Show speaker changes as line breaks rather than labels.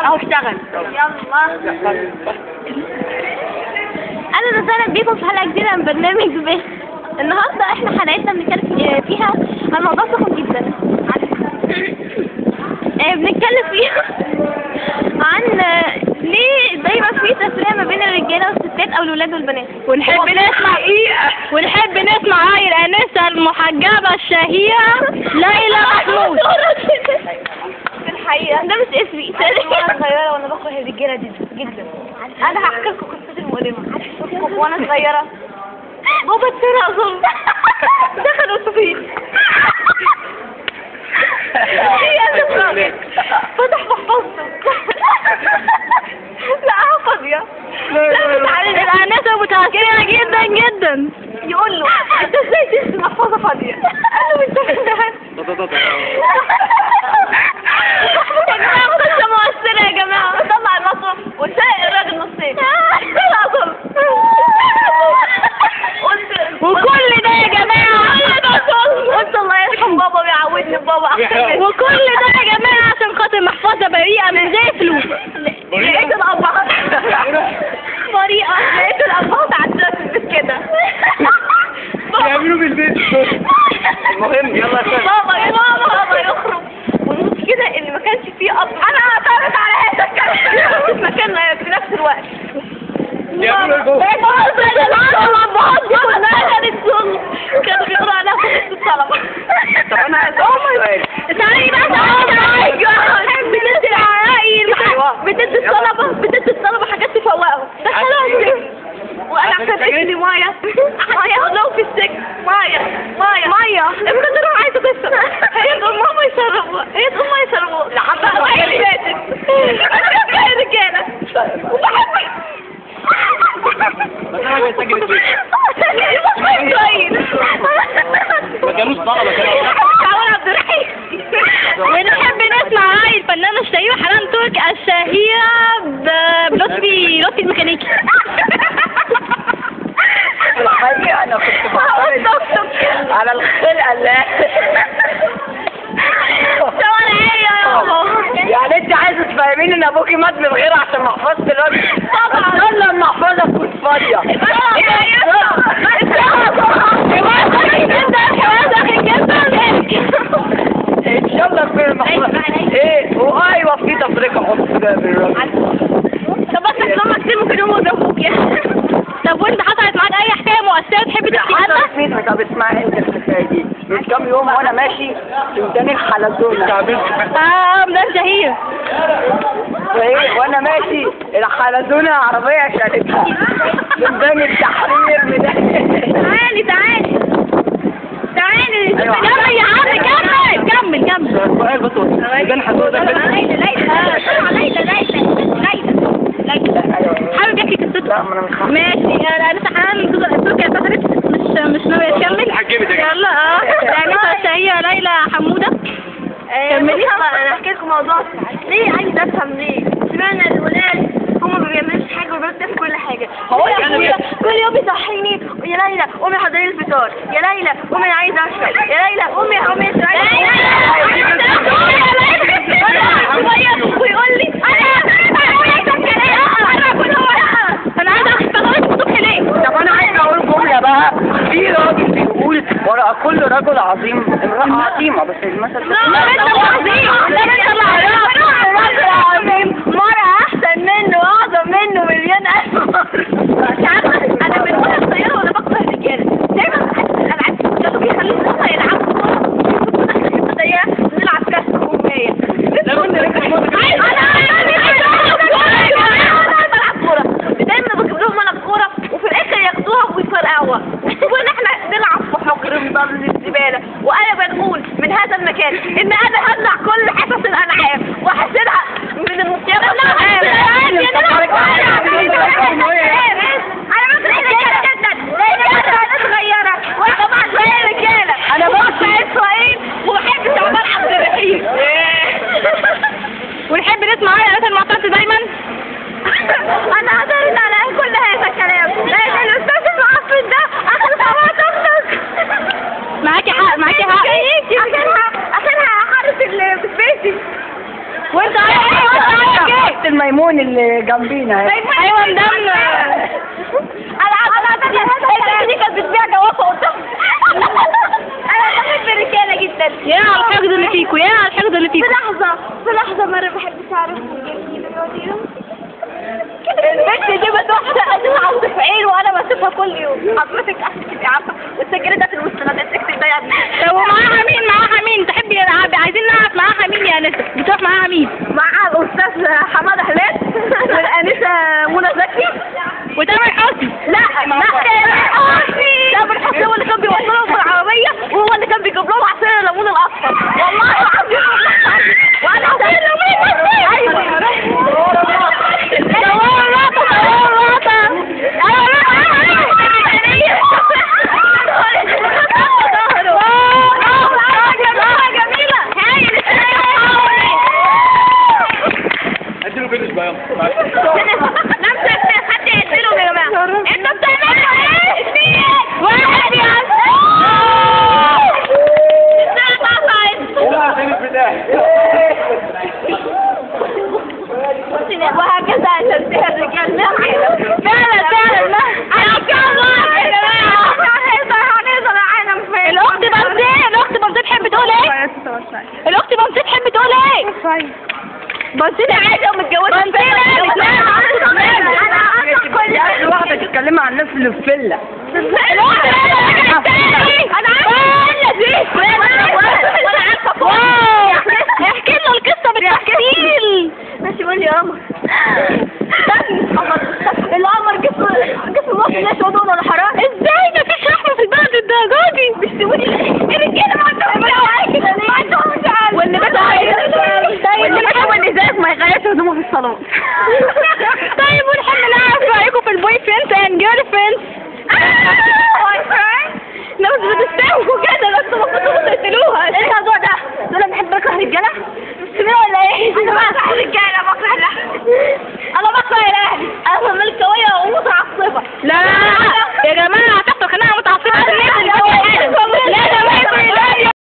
اهو اشتغل
يلا اهلا وسهلا بيكم في حلقه جديده من برنامج بيه النهارده احنا حلقتنا بنتكلم فيها عن موضوع سخن جدا آه، بنتكلم فيها عن آه، ليه دايما في تفرقه ما بين الرجاله والستات او الولاد والبنات
ونحب نسمع ونحب نسمع رأي الآنسة المحجبة الشهيرة ليلى محمود
في الحقيقه ده مش اسمي
وانا صغيرة وانا بكره الرجالة دي جدا
انا هحكي لكم قصتي المؤلمه وانا صغيره بابا اتسرق ظلم دخل السفير فتح محفظته لقاها فاضيه
الآنسة متأثرة جدا جدا
يقول له انت ازاي تنسي محفظه فاضيه قال له انت يا جماعه قصه مؤثره يا جماعه طلع المصرف وسائل الراجل نصين طلع ظلم قلت
وكل ده يا جماعة
قلت الله يرحم بابا ويعودني بابا احسن مني
وكل ده يا جماعة عشان خاطر محفظة بريئة من زفلو
لقيت الابهات طريقه لقيت الابهات عندنا في البيت كده
يعملوا بالبيت المهم يلا سلام
بابا يا بابا بابا يخرج والمشكلة ان ما كانش فيه اب انا اعترض على هذا الكلام في مكان في نفس الوقت
يعملوا جوه
كانوا بيقروا عليها في الطلبة
طب انا عايز اسال سؤال
تعالي بقى تعالي
بتدي العراقي بتدي الطلبة بتدي الطلبة حاجات تفوقهم دخلوها السجن وانا كانت اسمي مايا مايا لو في السجن مايا مايا مايا افرض انا عايزه تشرب هي تقول ماما يشربوا هي تقول ما يشربوا لحد ما هي فاتت انا بحب الرجاله وبحب
بس انا عايز اسجل البيت ما كانوش طلبه كانوا
تعال عبد الرحيم
ونحب نسمع رأي الفنانة الشهيرة حنان ترك الشهيرة ب- بلطفي لطفي الميكانيكي
في الحقيقه انا كنت بعترض على الخلقه اللي
طبعا هي يا بابا
يعني انت عايزه تفهميني ان ابوكي مات من غير عشان محفظه الراجل
طبعا.
يلا المحفظه تكون فاضيه ان شاء الله في المحفظه ايه وايوه في تفرقه حط كده بالراجل
طب بس لما كتير ممكن يقوموا يضربوك يعني
طب وانت حصلت معاك اي حكاية مؤثرة تحب تحكيها لنا؟
حصلت فينا طب اسمعي انت الحكايه دي من كام يوم وانا ماشي قدامي الحلزونه
اه ده الشهير
وايه وانا ماشي الحلزونه عربيه شالتها قدامي التحرير بدايه
تعالي تعالي تعالي
أيوة.
يلا يا عم كمل كمل كمل
سؤال بس كان حدود
ليلى ليلى ليلى حابب يحكي قصته
لا ما انا مش عارف.
ماشي انا لسه حنان تركي اعتذرت مش مش ناوية تكمل
اتحجمت يا جماعة.
يلا اه يعني الشهيرة ليلى حمودة
كملي انا احكي لكم موضوع ليه عايزه افهم ليه اشمعنى الولاد هما ما بيعملوش حاجه والبنات بتعمل كل حاجه هو يا
يعني
أخويا كل يوم يصحيني يا ليلى قومي حضري لي الفطار يا ليلى قومي انا عايزه اشرب يا ليلى قومي قومي ويقول لي انا انا عايزه انا كل هو
انا عايزة اخد فطارات الصبح ليه؟
طب انا عايز اقول جمله بقى في راجل بيقول وراء كل رجل عظيم امراه عظيمه بس المثل
لا انت عظيم لا انت
راجل عظيم مرة أحسن منه وأعظم منه مليون ألف مرة مش عارفة أنا من وأنا صغيرة وأنا بكره الرجالة دايما بحس الألعاب كانوا بيخلوني هما يلعبوا كورة ويحطونا إحنا في البداية نلعب كاس وهمية أنا بلعب كورة دايما بجيب لهم أنا الكورة وفي الآخر ياخدوها ويفرقعوها ويسيبونا إحنا نلعب في حجر مضل الزبالة وأنا بنقول من هذا المكان إن أنا همنع كل حصص الألعاب وأحسنها من المصيبة أنا بكره الرجالة جدا لأن أنا صغيرة وأنا طبعا زي الرجالة أنا بكره إسرائيل وبحب شعبان عبد الرحيم
ونحب نسمع رأي الناس المعترضة دايما
أنا أعترض على كل هذا الكلام لأن الأستاذ المعفن ده أخذ طبعا
معاكي حق معاكي حق
اخرها اخرها حارس اللي في بيتي
وانت عايز ايه وانت عايز ايه
ميمون اللي جنبينا اهي.
ايوه مدام
انا انا البنت دي كانت بتبيع جوافه قدام انا بحب الرجاله جدا
يا على الحقد اللي فيكوا يا على الحقد اللي
في
فيكوا
لحظه في لحظه مره بحب تعرف البنت دي بتوحشة أسمع في عين وأنا بشوفها كل يوم حضرتك أحكي عارفة والسجلة ده في المستندات اكتب ده يا ابني
طب ومعاها مين معاها مين تحبي نلعب عايزين نعرف معاها مين يا انسه بتروح معاها مين
مع الأستاذ حمادة حلال والأنسة منى زكي
وتامر حسني
لا لا تامر حسني هو اللي كان بيوصلهم بالعربية وهو اللي كان بيجيب لهم عصير الليمون الأصفر والله العظيم وأنا عصير الليمون الأصفر أيوه
دور الرقم دور الرقم ايوه
اديله فينش بقى يلا
انتوا بتعملوا ايه؟ واحد يا
لا الفينش بتاعي
وهكذا تنتهي الرجال من العالم
فعلا فعلا ما انا الاخت بنتي الاخت بنتي تحب تقول ايه؟ الاخت بنتي تحب تقول ايه؟ بنتي عايزه ومتجوزه بنتي
يا واحدة تتكلمي عن الناس اللي في فيلا
احكي له القصه بالتفصيل
ماشي قول يا قمر القمر جسم جسم مصر ليش وضوء ولا حرام
ازاي مفيش رحمه في البلد الدرجه دي
مش تقولي الرجاله ما عندهم دعوه كده ليه؟ ما عندهم دعوه واللي واللي بيحب الازاز ما يغيرش هدومه في الصالون
طيب ونحب نعرف رايكم في البوي فريندز اند جيرل فريندز ناس بتستهوا كده بس المفروض تقتلوها
ايه الموضوع ده؟ دول بحب بكره الرجاله؟ مسلمين ولا ايه؟ انا بكره الرجاله بكره الاهل انا بكره الاهل انا ملكويه